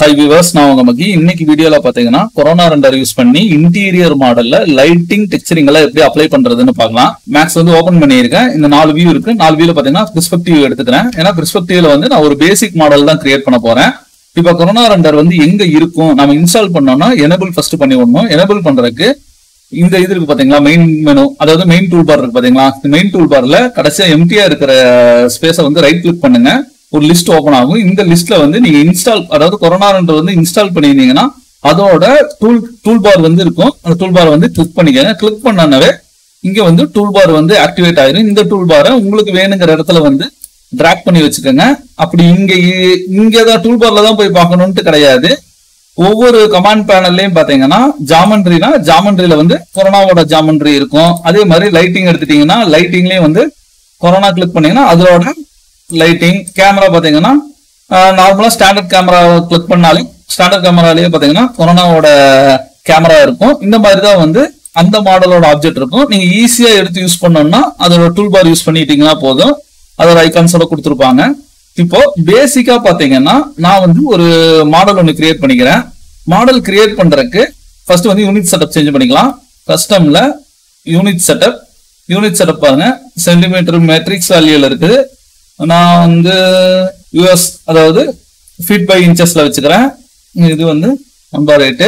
high viewers நான் உங்க மகி இன்னைக்கு வீடியோல பாத்தீங்கன்னா கொரோனா ரெண்டர் யூஸ் பண்ணி இன்டீரியர் மாடல்ல லைட்டிங் டெக்ஸ்சரிங் எல்லாம் எப்படி அப்ளை பண்றதுன்னு பார்க்கலாம் மேக்ஸ் வந்து ஓபன் பண்ணியிருக்கேன் இந்த நாலு வியூ இருக்கு நாலு வியூல பாத்தீங்கன்னா பெர்ஸ்பெக்டிவ் எடுத்துக்கிறேன் ஏன்னா பெர்ஸ்பெக்டிவ்ல வந்து நான் ஒரு பேசிக் மாடல் தான் கிரியேட் பண்ண போறேன் இப்போ கொரோனா ரெண்டர் வந்து எங்க இருக்கும் நம்ம இன்ஸ்டால் பண்ணோம்னா எனபிள் ஃபர்ஸ்ட் பண்ணி விடணும் எனபிள் பண்றதுக்கு இந்த இது இருக்கு பாத்தீங்களா மெயின் மெனு அதாவது மெயின் டூல் பார் இருக்கு பாத்தீங்களா இந்த மெயின் டூல் பார்ல கடைசியா எம்டியா இருக்கிற ஸ்பேஸை வந்து ரைட் கிளிக் பண்ணுங்க ஒரு லிஸ்ட் ஓபன் ஆகும் இந்த லிஸ்ட்ல வந்து நீங்க இன்ஸ்டால் அதாவது கொரோனான்றது வந்து இன்ஸ்டால் பண்ணியிருந்தீங்கன்னா அதோட டூல் டூல் பார் வந்து இருக்கும் அந்த டூல் பார் வந்து கிளிக் பண்ணிக்கங்க கிளிக் பண்ணனாவே இங்க வந்து டூல் பார் வந்து ஆக்டிவேட் ஆயிரும் இந்த டூல் பாரை உங்களுக்கு வேணுங்கிற இடத்துல வந்து டிராக் பண்ணி வச்சுக்கோங்க அப்படி இங்க இ- இங்க தான் டூல் பார்ல தான் போய் பார்க்கணும்ட்டு கிடையாது ஒவ்வொரு கமாண்ட் பேனல்லையும் பாத்தீங்கன்னா ஜாமண்ட்ரினா ஜாமண்ட்ரியில வந்து கொரோனாவோட ஜாமண்ட்ரி இருக்கும் அதே மாதிரி லைட்டிங் எடுத்துட்டீங்கன்னா லைட்டிங்லயும் வந்து கொரோனா கிளிக் பண்ணீங்கன்னா அதோட லைட்டிங் கேமரா பாத்தீங்கன்னா நார்மலா ஸ்டாண்டர்ட் கேமரா கிளிக் பண்ணாலே ஸ்டாண்டர்ட் கேமராலேயே பாத்தீங்கன்னா கொரோனாவோட கேமரா இருக்கும் இந்த மாதிரி தான் வந்து அந்த மாடலோட ஆப்ஜெக்ட் இருக்கும் நீங்க ஈஸியா எடுத்து யூஸ் பண்ணோம்னா அதோட டூல் பார் யூஸ் பண்ணிட்டீங்கன்னா போதும் அதோட ஐகான்ஸோட கொடுத்துருப்பாங்க இப்போ பேசிக்கா பாத்தீங்கன்னா நான் வந்து ஒரு மாடல் ஒன்று கிரியேட் பண்ணிக்கிறேன் மாடல் கிரியேட் பண்றதுக்கு ஃபர்ஸ்ட் வந்து யூனிட் செட்டப் சேஞ்ச் பண்ணிக்கலாம் கஸ்டம்ல யூனிட் செட்டப் யூனிட் செட்டப் பாருங்க சென்டிமீட்டர் மேட்ரிக்ஸ் வேல்யூல இருக்குது நான் வந்து யூஎஸ் அதாவது ஃபீட் பை இன்ச்சஸ்ல வச்சுக்கிறேன் இது வந்து நம்பர் ரேட்டு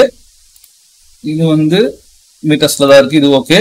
இது வந்து மீட்டர்ஸ்ல தான் இருக்கு இது ஓகே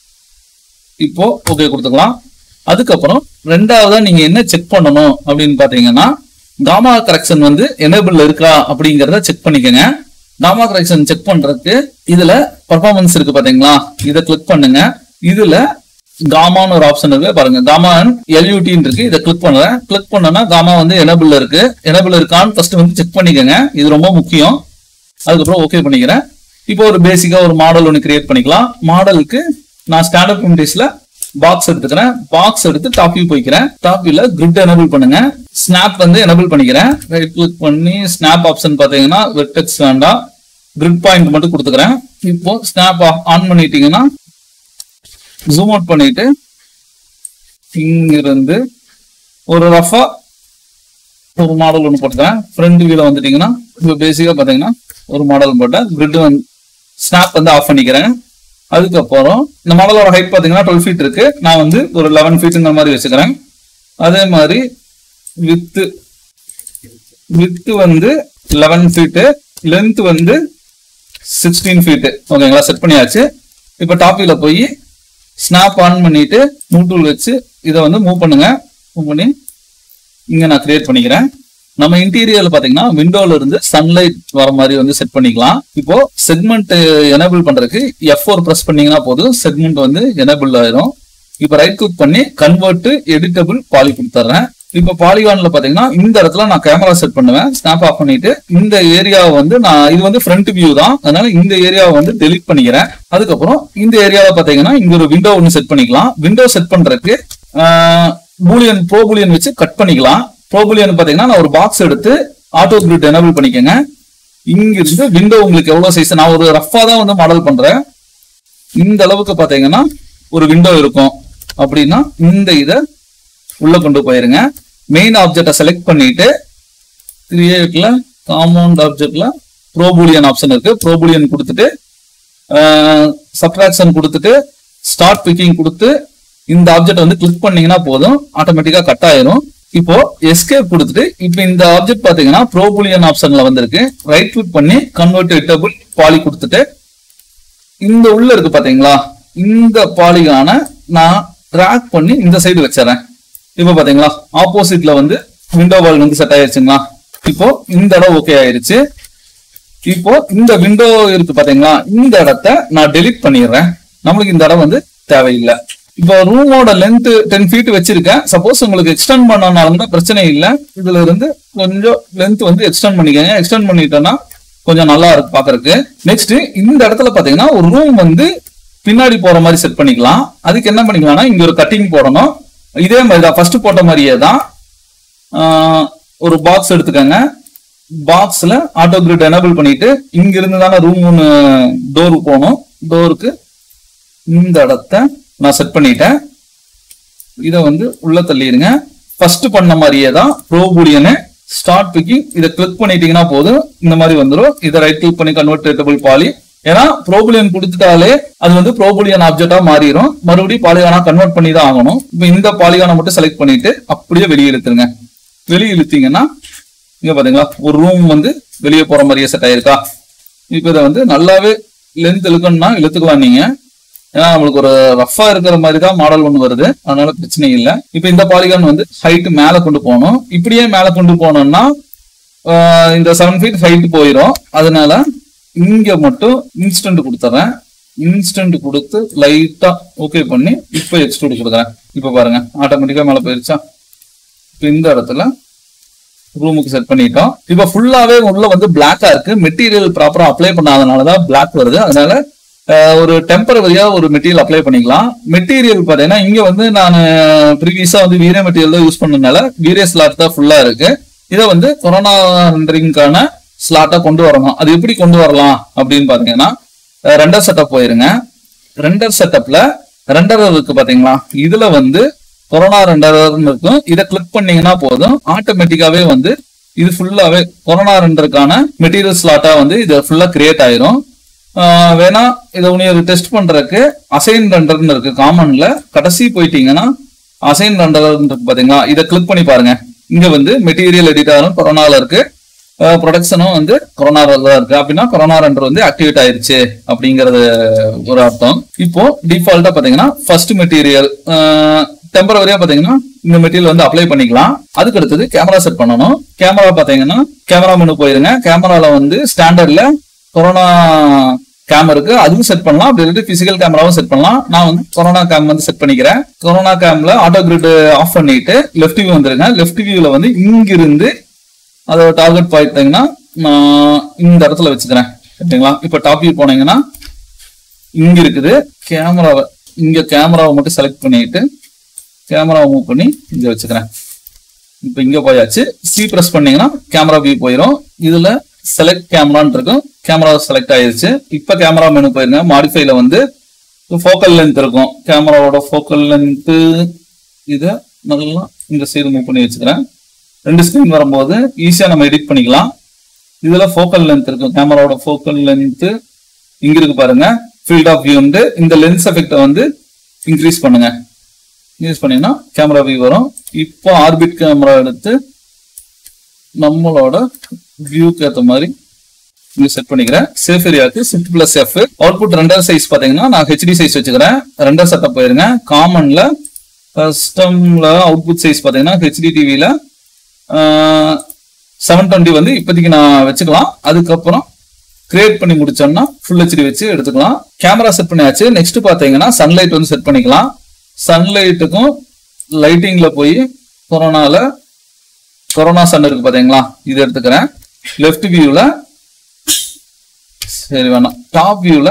இப்போ ஓகே கொடுத்துக்கலாம் அதுக்கப்புறம் ரெண்டாவதா நீங்க என்ன செக் பண்ணணும் அப்படின்னு பாத்தீங்கன்னா காமா கரெக்ஷன் வந்து எனேபிள் இருக்கா அப்படிங்கறத செக் பண்ணிக்கங்க காமா கரெக்ஷன் செக் பண்றதுக்கு இதுல பர்ஃபார்மன்ஸ் இருக்கு பாத்தீங்களா இதை கிளிக் பண்ணுங்க இதுல காமான்னு ஒரு ஆப்ஷன் இருக்கு பாருங்க காமா எல்யூடின்னு இருக்கு இதை கிளிக் பண்ணுறேன் கிளிக் பண்ணனா காமா வந்து எனேபிள் இருக்கு எனேபிள் இருக்கான்னு ஃபர்ஸ்ட் வந்து செக் பண்ணிக்கங்க இது ரொம்ப முக்கியம் அதுக்கப்புறம் ஓகே பண்ணிக்கிறேன் இப்போ ஒரு பேசிக்கா ஒரு மாடல் ஒன்று கிரியேட் பண்ணிக்கலாம் மாடலுக்கு நான் ஸ்டாண்டர்ட் ப்ரிமிட்டிவ்ஸ்ல பாக்ஸ் எடுத்துக்கிறேன் பாக்ஸ் எடுத்து டாப் வியூ போய்க்கிறேன் டாப் வியூல கிரிட் எனபிள் பண்ணுங்க ஸ்னாப் வந்து எனபிள் பண்ணிக்கிறேன் ரைட் கிளிக் பண்ணி ஸ்னாப் ஆப்ஷன் பாத்தீங்கன்னா வெர்டெக்ஸ் வேண்டாம் கிரிட் பாயிண்ட் மட்டும் கொடுத்துக்கிறேன் இப்போ ஸ்னாப் ஆன் பண்ணிட்டீங்கன்னா ஜூம் அவுட் பண்ணிட்டு இங்கிருந்து ஒரு ரஃபா ஒரு மாடல் ஒன்று போட்டுக்கிறேன் ஃப்ரண்ட் வியூல வந்துட்டீங்கன்னா இப்போ பேசிக்கா பாத்தீங்கன்னா ஒரு மாடல் போட்டேன் கிரிட் வந்து ஸ்னாப் வந்து ஆஃப் பண்ணிக்கிறேன் அதுக்கப்புறம் இந்த மாடலோட ஹைட் பாத்தீங்கன்னா டுவெல் ஃபீட் இருக்கு நான் வந்து ஒரு லெவன் ஃபீட்டுங்கிற மாதிரி வச்சுக்கிறேன் அதே மாதிரி வித்து வித்து வந்து லெவன் ஃபீட்டு லென்த் வந்து சிக்ஸ்டீன் ஃபீட்டு ஓகேங்களா செட் பண்ணியாச்சு இப்போ டாப்பில போய் ஸ்னாப் ஆன் பண்ணிட்டு மூவ் டூல் வச்சு இதை வந்து மூவ் பண்ணுங்க மூவ் பண்ணி இங்க நான் கிரியேட் பண்ணிக்கிறேன் நம்ம இன்டீரியர்ல பாத்தீங்கன்னா விண்டோல இருந்து சன்லைட் வர மாதிரி வந்து செட் பண்ணிக்கலாம் இப்போ செக்மெண்ட் எனேபிள் பண்றதுக்கு எஃப் ஃபோர் பிரஸ் பண்ணீங்கன்னா போதும் செக்மெண்ட் வந்து எனேபிள் ஆயிரும் இப்போ ரைட் கிளிக் பண்ணி கன்வெர்ட் எடிட்டபிள் பாலி கொடுத்துட்றேன் இப்போ பாலிகான்ல பாத்தீங்கன்னா இந்த இடத்துல நான் கேமரா செட் பண்ணுவேன் ஸ்னாப் ஆஃப் பண்ணிட்டு இந்த ஏரியாவை வந்து நான் இது வந்து ஃப்ரண்ட் வியூ தான் அதனால இந்த ஏரியாவை வந்து டெலிட் பண்ணிக்கிறேன் அதுக்கப்புறம் இந்த ஏரியாவை பாத்தீங்கன்னா இங்க ஒரு விண்டோ ஒன்று செட் பண்ணிக்கலாம் விண்டோ செட் பண்றதுக்கு பூலியன் ப்ரோ பூலியன் வச்சு கட் பண்ணிக்கலாம் ப்ரோ பூலியன் பாத்தீங்கன்னா நான் ஒரு பாக்ஸ் எடுத்து ஆட்டோ கிரிட் எனபிள் பண்ணிக்கோங்க இங்க இருந்து விண்டோ உங்களுக்கு எவ்வளவு சைஸ் நான் ஒரு ரஃபா தான் வந்து மாடல் பண்றேன் இந்த அளவுக்கு பாத்தீங்கன்னா ஒரு விண்டோ இருக்கும் அப்படின்னா இந்த இதை உள்ள கொண்டு போயிருங்க மெயின் ஆப்ஜெக்டை செலக்ட் பண்ணிட்டு கிரியேட்ல காம்பவுண்ட் ஆப்ஜெக்ட்ல ப்ரோபூலியன் ஆப்ஷன் இருக்கு ப்ரோபூலியன் கொடுத்துட்டு சப்ட்ராக்ஷன் கொடுத்துட்டு ஸ்டார்ட் பிக்கிங் கொடுத்து இந்த ஆப்ஜெக்ட் வந்து கிளிக் பண்ணீங்கன்னா போதும் ஆட்டோமேட்டிக்கா கட் ஆயிரும் இப்போ எஸ்கேப் கொடுத்துட்டு இப்போ இந்த ஆப்ஜெக்ட் பாத்தீங்கன்னா ப்ரோபூலியன் ஆப்ஷன்ல வந்திருக்கு ரைட் கிளிக் பண்ணி கன்வெர்ட் எட்டபிள் பாலி கொடுத்துட்டு இந்த உள்ள இருக்கு பாத்தீங்களா இந்த பாலிகான நான் ட்ராக் பண்ணி இந்த சைடு வச்சிடறேன் இப்போ பாத்தீங்களா ஆப்போசிட்ல வந்து விண்டோ வால் வந்து செட் ஆயிருச்சுங்களா இப்போ இந்த இடம் ஓகே ஆயிருச்சு இப்போ இந்த விண்டோ இருக்கு பாத்தீங்களா இந்த இடத்த நான் டெலீட் பண்ணிடுறேன் நம்மளுக்கு இந்த இடம் வந்து தேவையில்லை இப்போ ரூமோட லென்த் டென் ஃபீட் வச்சிருக்கேன் சப்போஸ் உங்களுக்கு எக்ஸ்டெண்ட் பண்ணனாலும் தான் பிரச்சனை இல்லை இதுல இருந்து கொஞ்சம் லென்த் வந்து எக்ஸ்டெண்ட் பண்ணிக்கோங்க எக்ஸ்டெண்ட் பண்ணிட்டோம்னா கொஞ்சம் நல்லா இருக்கு பாக்குறதுக்கு நெக்ஸ்ட் இந்த இடத்துல பாத்தீங்கன்னா ஒரு ரூம் வந்து பின்னாடி போற மாதிரி செட் பண்ணிக்கலாம் அதுக்கு என்ன பண்ணிக்கலாம்னா இங்க ஒரு கட்டிங் போடணும் இதே மாதிரி தான் ஃபர்ஸ்ட் போட்ட மாதிரியே தான் ஆஹ், ஒரு பாக்ஸ் எடுத்துக்கோங்க பாக்ஸ்ல ஆட்டோ கிரிட் எனபிள் பண்ணிட்டு இங்க இருந்து தானே ரூம் ஒன்று டோர் போகணும் டோருக்கு இந்த இடத்த நான் செட் பண்ணிட்டேன் இதை வந்து உள்ள தள்ளிடுங்க ஃபர்ஸ்ட் பண்ண மாதிரியே தான் ப்ரோபூலியனை ஸ்டார்ட் பிக்கிங் இதை கிளிக் பண்ணிட்டீங்கன்னா போதும் இந்த மாதிரி வந்துடும் இதை ரைட் கிளிக் பண்ணி கன்வெர்ட் டேட்டபிள் பாலி ஏன்னா ப்ரோபுலியன் கொடுத்துட்டாலே அது வந்து ப்ரோபுலியன் ஆப்ஜெக்டா மாறிடும் மறுபடியும் பாலிகானா கன்வெர்ட் பண்ணி தான் ஆகணும் இப்போ இந்த பாலிகானை மட்டும் செலக்ட் பண்ணிட்டு அப்படியே வெளியே இழுத்துருங்க வெளியே இழுத்தீங்கன்னா இங்க பாத்தீங்களா ஒரு ரூம் வந்து வெளியே போற மாதிரியே செட் ஆயிருக்கா இப்போ இதை வந்து நல்லாவே லென்த் இழுக்கணும்னா இழுத்துக்கலாம் நீங்க ஏன்னா நம்மளுக்கு ஒரு ரஃபா இருக்கிற மாதிரி தான் மாடல் ஒன்று வருது அதனால பிரச்சனை இல்லை இப்போ இந்த பாலிகான் வந்து ஹைட் மேல கொண்டு போகணும் இப்படியே மேல கொண்டு போனோம்னா ஆஹ் இந்த செவன் ஃபீட் ஹைட் போயிடும் அதனால இங்க மட்டும் இன்ஸ்டன்ட் கொடுத்துறேன் இன்ஸ்டன்ட் கொடுத்து லைட்டா ஓகே பண்ணி இப்போ எக்ஸ்ட்ரூட் கொடுக்குறேன் இப்போ பாருங்க ஆட்டோமேட்டிக்கா மேல போயிருச்சா இப்போ இந்த இடத்துல ரூமுக்கு செட் பண்ணிட்டோம் இப்போ ஃபுல்லாவே உள்ள வந்து பிளாக்கா இருக்கு மெட்டீரியல் ப்ராப்பரா அப்ளை பண்ணாதனாலதான் பிளாக் வருது அதனால அஹ், ஒரு டெம்பரவரியா ஒரு மெட்டீரியல் அப்ளை பண்ணிக்கலாம் மெட்டீரியல் பாத்தீங்கன்னா இங்க வந்து நான் ப்ரீவியஸா வந்து வீரே மெட்டீரியல் தான் யூஸ் பண்ணனால வீரே ஸ்லாட் தான் ஃபுல்லா இருக்கு இதை வந்து கொரோனா ரெண்டரிங்கான ஸ்லாட்டா கொண்டு வரணும் அது எப்படி கொண்டு வரலாம் அப்படின்னு பாத்தீங்கன்னா ரெண்டர் செட்டப் போயிருங்க ரெண்டர் செட்டப்ல ரெண்டர் இருக்கு பாத்தீங்களா இதுல வந்து கொரோனா ரெண்டர்னு இருக்கும் இதை கிளிக் பண்ணீங்கன்னா போதும் ஆட்டோமேட்டிக்காவே வந்து இது ஃபுல்லாவே கொரோனா ரெண்டருக்கான மெட்டீரியல் ஸ்லாட்டா வந்து இது ஃபுல்லா கிரியேட் ஆயிரும் ஆஹ் வேணா இதை உனிய டெஸ்ட் பண்றதுக்கு அசைன் ரெண்டர்னு இருக்கு காமன்ல கடைசி போயிட்டீங்கன்னா அசைன் ரெண்டர்னு இருக்கு பாத்தீங்களா இதை கிளிக் பண்ணி பாருங்க இங்க வந்து மெட்டீரியல் எடிட்டாரும் கொரோனால இருக்கு ப்ரொடக்ஷனும் வந்து கொரோனால தான் இருக்கு அப்படின்னா கொரோனா ரெண்டர் வந்து ஆக்டிவேட் ஆயிருச்சு அப்படிங்கறது ஒரு அர்த்தம் இப்போ டிஃபால்ட்டா பாத்தீங்கன்னா ஃபர்ஸ்ட் மெட்டீரியல் டெம்பரவரியா பாத்தீங்கன்னா இந்த மெட்டீரியல் வந்து அப்ளை பண்ணிக்கலாம் அதுக்கு அடுத்தது கேமரா செட் பண்ணணும் கேமரா பாத்தீங்கன்னா கேமரா மெனு போயிருங்க கேமரால வந்து ஸ்டாண்டர்ட்ல கொரோனா கேம் இருக்கு அதுவும் செட் பண்ணலாம் அப்படி இல்லாட்டி பிசிக்கல் கேமராவும் செட் பண்ணலாம் நான் வந்து கொரோனா கேம் வந்து செட் பண்ணிக்கிறேன் கொரோனா கேம்ல ஆட்டோ கிரிட் ஆஃப் பண்ணிட்டு லெஃப்ட் வியூ வந்துருங்க லெஃப்ட் வியூல வந்து இங்கிருந்து அதோட டார்கெட் பார்த்தீங்கன்னா நான் இந்த இடத்துல வச்சுக்கிறேன் சரிங்களா இப்போ டாப் வியூ போனீங்கன்னா இங்க இருக்குது கேமராவை இங்க கேமராவை மட்டும் செலக்ட் பண்ணிட்டு கேமராவை மூவ் பண்ணி இங்க வச்சுக்கிறேன் இப்போ இங்க போயாச்சு சி பிரஸ் பண்ணீங்கன்னா கேமரா வியூ போயிடும் இதுல செலக்ட் கேமரான்னு இருக்கும் கேமரா செலக்ட் ஆயிருச்சு இப்ப கேமரா மெனு போயிருங்க மாடிஃபைல வந்து ஃபோக்கல் லென்த் இருக்கும் கேமராவோட ஃபோக்கல் லென்த் இதை நல்லா இந்த சைடு மூவ் பண்ணி வச்சுக்கிறேன் ரெண்டு ஸ்க்ரீன் வரும்போது ஈஸியா நம்ம எடிட் பண்ணிக்கலாம் இதுல ஃபோக்கல் லென்த் இருக்கும் கேமராவோட ஃபோக்கல் லென்த் இங்க இருக்கு பாருங்க ஃபீல்ட் ஆஃப் வியூ வந்து இந்த லென்ஸ் எஃபெக்டை வந்து இன்க்ரீஸ் பண்ணுங்க யூஸ் பண்ணீங்கன்னா கேமரா வியூ வரும் இப்போ ஆர்பிட் கேமரா எடுத்து நம்மளோட வியூக்கு ஏற்ற மாதிரி இங்க செட் பண்ணிக்கிறேன் சேஃப் ஏரியாவுக்கு shift plus F output render size பாத்தீங்கன்னா நான் ஹெச்டி சைஸ் வச்சுக்கிறேன் ரெண்டர் செட்டப் போயிருங்க காமன்ல கஸ்டம்ல அவுட்புட் சைஸ் பாத்தீங்கன்னா ஹெச்டி டிவில செவன் டுவெண்ட்டி வந்து இப்போதைக்கு நான் வச்சுக்கலாம் அதுக்கப்புறம் கிரியேட் பண்ணி முடிச்சோம்னா ஃபுல் ஹெச்டி வச்சு எடுத்துக்கலாம் கேமரா செட் பண்ணியாச்சு நெக்ஸ்ட் பாத்தீங்கன்னா சன்லைட் வந்து செட் பண்ணிக்கலாம் சன்லைட்டுக்கும் லைட்டிங்ல போய் கொரோனால கொரோனா சன் இருக்கு பாத்தீங்களா இது எடுத்துக்கிறேன் லெஃப்ட் வியூல சரி வேணாம் டாப் வியூல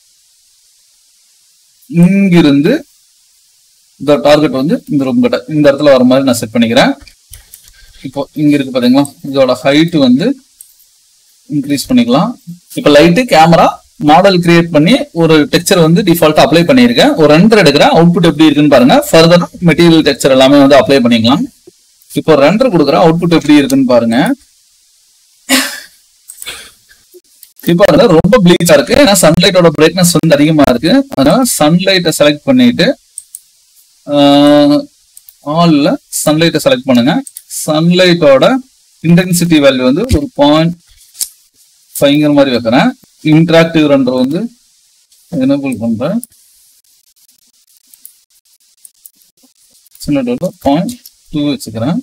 இங்கிருந்து இந்த டார்கெட் வந்து இந்த ரூம் கிட்ட இந்த இடத்துல வர மாதிரி நான் செட் பண்ணிக்கிறேன் இப்போ இங்க இருக்கு பாத்தீங்களா இதோட ஹைட் வந்து இன்க்ரீஸ் பண்ணிக்கலாம் இப்போ லைட்டு கேமரா மாடல் கிரியேட் பண்ணி ஒரு டெக்ஸ்சர் வந்து டிஃபால்ட்டா அப்ளை பண்ணியிருக்கேன் ஒரு ரெண்டர் எடுக்கிறேன் அவுட்புட் எப்படி இருக்குன்னு பாருங்க ஃபர்தர் மெட்டீரியல் டெக்ஸ்சர் எல்லாமே வந்து அப்ளை பண்ணிக்கலாம் இப்போ ரெண்டர் கொடுக்குறேன் அவுட்புட் எப்படி இருக்குன்னு பாருங்க இப்போ அதுல ரொம்ப ப்ளீச்சா இருக்கு ஏன்னா சன்லைட்டோட பிரைட்னஸ் வந்து அதிகமா இருக்கு அதனால சன்லைட்டை செலக்ட் பண்ணிட்டு ஆல்ல சன்லைட்டை செலக்ட் பண்ணுங்க சன்லைட்டோட இன்டென்சிட்டி வேல்யூ வந்து ஒரு பாயிண்ட் ஃபைவ்ங்கிற மாதிரி வைக்கிறேன் இன்டராக்டிவ் ரண்டர் வந்து எனபிள் பண்றேன் சின்ன பாயிண்ட் டூ வச்சுக்கிறேன்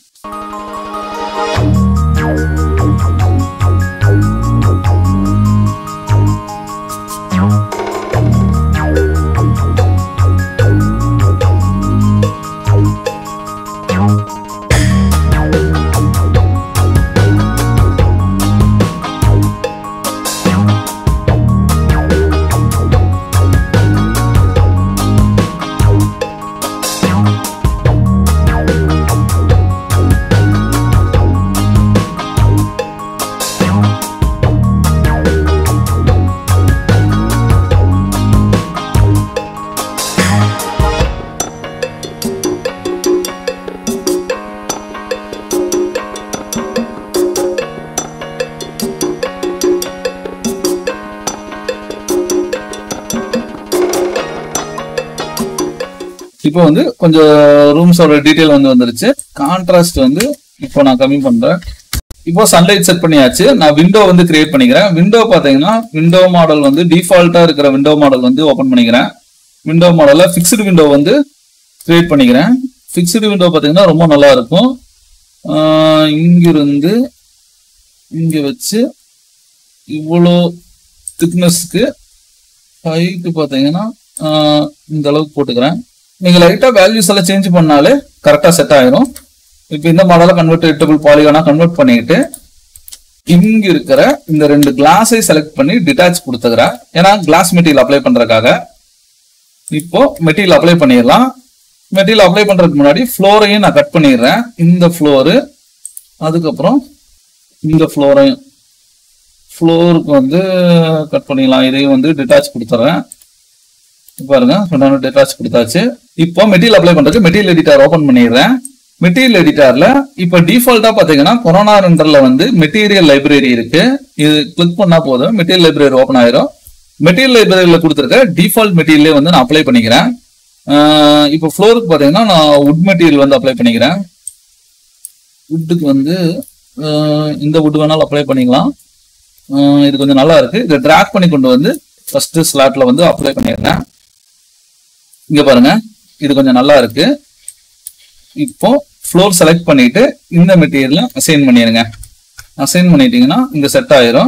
இப்போ வந்து கொஞ்சம் ரூம்ஸோட டீடைல் வந்து வந்துருச்சு கான்ட்ராஸ்ட் வந்து இப்போ நான் கம்மி பண்றேன் இப்போ சன்லைட் செட் பண்ணியாச்சு நான் விண்டோ வந்து கிரியேட் பண்ணிக்கிறேன் விண்டோ பாத்தீங்கன்னா விண்டோ மாடல் வந்து டிஃபால்ட்டா இருக்கிற விண்டோ மாடல் வந்து ஓபன் பண்ணிக்கிறேன் விண்டோ மாடல்ல ஃபிக்ஸ்டு விண்டோ வந்து கிரியேட் பண்ணிக்கிறேன் ஃபிக்ஸ்டு விண்டோ பாத்தீங்கன்னா ரொம்ப நல்லா இருக்கும் ஆஹ் இங்கிருந்து இங்க வச்சு இவ்வளோ திக்னஸ்க்கு ஹைட்டு பாத்தீங்கன்னா ஆஹ் இந்த அளவுக்கு போட்டுக்கிறேன் நீங்க லைட்டா வேல்யூஸ் எல்லாம் சேஞ்ச் பண்ணாலே கரெக்டா செட் ஆயிரும் இப்போ இந்த மாடலை கன்வெர்ட் எட்டபிள் பாலிகானா கன்வெர்ட் பண்ணிட்டு இங்க இருக்கிற இந்த ரெண்டு கிளாஸை செலக்ட் பண்ணி டிட்டாச் கொடுத்துக்கிறேன் ஏன்னா கிளாஸ் மெட்டீரியல் அப்ளை பண்றதுக்காக இப்போ மெட்டீரியல் அப்ளை பண்ணிடலாம் மெட்டீரியல் அப்ளை பண்றதுக்கு முன்னாடி ஃப்ளோரையும் நான் கட் பண்ணிடுறேன் இந்த ஃப்ளோரு அதுக்கப்புறம் இந்த ஃப்ளோரையும் ஃப்ளோருக்கு வந்து கட் பண்ணிடலாம் இதையும் வந்து டிட்டாச் கொடுத்துட்றேன் இப்ப பாருங்க சொன்ன டிட்டாச் கொடுத்தாச்சு இப்போ மெட்டீரியல் அப்ளை பண்றதுக்கு மெட்டீரியல் எடிட்டர் ஓபன் பண்ணிடுறேன் மெட்டீரியல் எடிட்டர்ல இப்போ டிஃபால்ட்டா பாத்தீங்கன்னா கொரோனா ரெண்டர்ல வந்து மெட்டீரியல் லைப்ரரி இருக்கு இது கிளிக் பண்ணா போதும் மெட்டீரியல் லைப்ரரி ஓபன் ஆயிரும் மெட்டீரியல் லைப்ரரியில கொடுத்துருக்க டிஃபால்ட் மெட்டீரியலே வந்து நான் அப்ளை பண்ணிக்கிறேன் ஆஹ் இப்போ ஃப்ளோருக்கு பாத்தீங்கன்னா நான் வுட் மெட்டீரியல் வந்து அப்ளை பண்ணிக்கிறேன் வுட்டுக்கு வந்து ஆஹ் இந்த வுட் வேணாலும் அப்ளை பண்ணிக்கலாம் ஆஹ் இது கொஞ்சம் நல்லா இருக்கு இதை டிராக் பண்ணி கொண்டு வந்து ஃபர்ஸ்ட் ஸ்லாட்ல வந்து அப்ளை பண்ணிடுறேன் இங்க பாருங்க இது கொஞ்சம் நல்லா இருக்கு இப்போ ஃப்ளோர் செலக்ட் பண்ணிட்டு இந்த மெட்டீரியலை அசைன் பண்ணிடுங்க அசைன் பண்ணிட்டீங்கன்னா இங்க செட் ஆயிரும்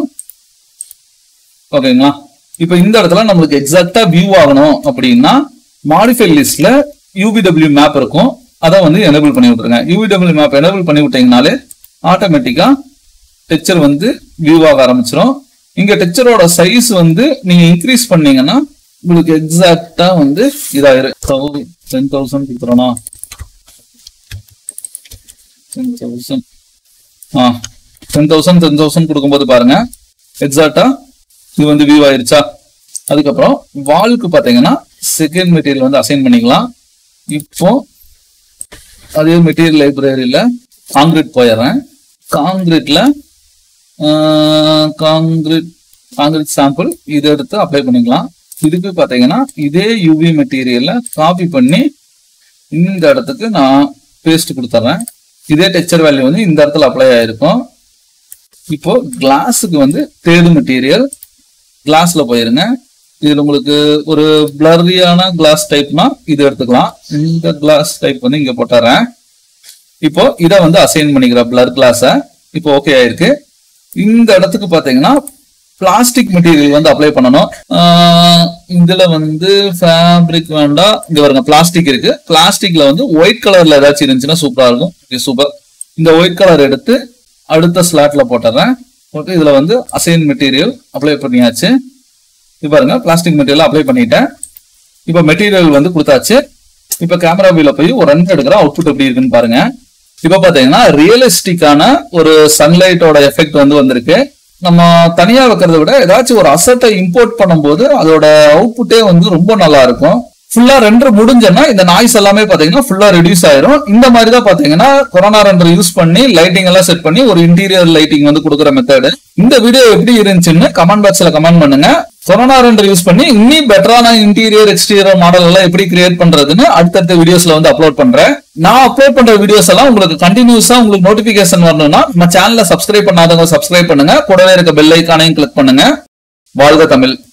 ஓகேங்களா இப்போ இந்த இடத்துல நம்மளுக்கு எக்ஸாக்டா வியூ ஆகணும் அப்படின்னா மாடிஃபை லிஸ்ட்ல யூபிடபிள்யூ மேப் இருக்கும் அதை வந்து எனேபிள் பண்ணி விட்டுருங்க யூபிடபிள்யூ மேப் எனேபிள் பண்ணி விட்டீங்கனாலே ஆட்டோமேட்டிக்கா டெக்சர் வந்து வியூ ஆக ஆரம்பிச்சிடும் இங்க டெக்சரோட சைஸ் வந்து நீங்க இன்க்ரீஸ் பண்ணீங்கன்னா உங்களுக்கு எக்ஸாக்டா வந்து இதாயிரும் டென் தௌசண்ட் கொடுக்குறோம்னா டென் தௌசண்ட் ஆ டென் தௌசண்ட் டென் தௌசண்ட் கொடுக்கும்போது பாருங்க எக்ஸாக்டா இது வந்து வியூ ஆயிருச்சா அதுக்கப்புறம் வால்க்கு பாத்தீங்கன்னா செகண்ட் மெட்டீரியல் வந்து அசைன் பண்ணிக்கலாம் இப்போ அதே மெட்டீரியல் லைப்ரரியில காங்கிரீட் போயிடுறேன் காங்கிரீட்ல காங்கிரீட் காங்கிரீட் சாம்பிள் இதை எடுத்து அப்ளை பண்ணிக்கலாம் இதுக்கு பாத்தீங்கன்னா இதே யூவி மெட்டீரியல்ல காப்பி பண்ணி இந்த இடத்துக்கு நான் பேஸ்ட் கொடுத்துட்றேன் இதே டெக்ஸ்சர் வேல்யூ வந்து இந்த இடத்துல அப்ளை ஆயிருக்கும் இப்போ கிளாஸுக்கு வந்து தேடு மெட்டீரியல் கிளாஸ்ல போயிருங்க இதுல உங்களுக்கு ஒரு பிளரியான கிளாஸ் டைப்னா இது எடுத்துக்கலாம் இந்த கிளாஸ் டைப் வந்து இங்க போட்டுறேன் இப்போ இதை வந்து அசைன் பண்ணிக்கிற பிளர் கிளாஸ இப்போ ஓகே ஆயிருக்கு இந்த இடத்துக்கு பாத்தீங்கன்னா பிளாஸ்டிக் மெட்டீரியல் வந்து அப்ளை பண்ணணும் ஆஹ் இதுல வந்து ஃபேப்ரிக் வேண்டாம் இங்க பாருங்க பிளாஸ்டிக் இருக்கு பிளாஸ்டிக்ல வந்து ஒயிட் கலர்ல ஏதாச்சும் இருந்துச்சுன்னா சூப்பரா இருக்கும் சூப்பர் இந்த ஒயிட் கலர் எடுத்து அடுத்த ஸ்லாட்ல போட்டுறேன் போட்டு இதுல வந்து அசைன் மெட்டீரியல் அப்ளை பண்ணியாச்சு இது பாருங்க பிளாஸ்டிக் மெட்டீரியல் அப்ளை பண்ணிட்டேன் இப்போ மெட்டீரியல் வந்து கொடுத்தாச்சு இப்போ கேமரா வியூல போய் ஒரு ரன் எடுக்கிற அவுட்புட் எப்படி இருக்குன்னு பாருங்க இப்போ பாத்தீங்கன்னா ரியலிஸ்டிக்கான ஒரு சன்லைட்டோட எஃபெக்ட் வந்து வந்திருக்கு நம்ம தனியா வைக்கிறத விட ஏதாச்சும் ஒரு அசட்டை இம்போர்ட் பண்ணும்போது அதோட அவுட்புட்டே வந்து ரொம்ப நல்லா இருக்கும் ஃபுல்லா ரெண்டர் முடிஞ்சன்னா இந்த நாய்ஸ் எல்லாமே பாத்தீங்கன்னா ஃபுல்லா ரெடியூஸ் ஆயிரும் இந்த மாதிரி தான் பாத்தீங்கன்னா கொரோனா ரெண்டர் யூஸ் பண்ணி லைட்டிங் எல்லாம் செட் பண்ணி ஒரு இன்டீரியர் லைட்டிங் வந்து கொடுக்குற மெத்தடு இந்த வீடியோ எப்படி இருந்துச்சுன்னு கமெண்ட் பாக்ஸ்ல கமெண்ட் பண்ணுங்க கொரோனா ரெண்டர் யூஸ் பண்ணி இன்னும் பெட்டரான இன்டீரியர் எக்ஸ்டீரியர் மாடல் எல்லாம் எப்படி கிரியேட் பண்றதுன்னு அடுத்தடுத்த வீடியோஸ்ல வந்து அப்லோட் பண்றேன் நான் அப்லோட் பண்ற வீடியோஸ் எல்லாம் உங்களுக்கு கண்டினியூஸா உங்களுக்கு நோட்டிபிகேஷன் வரணும்னா நம்ம சேனலை சப்ஸ்கிரைப் பண்ணாதவங்க சப்ஸ்கிரைப் பண்ணுங்க கூடவே இருக்க பெல் ஐக்கானையும் கிளிக் பண்ணுங்க வாழ்க தமிழ்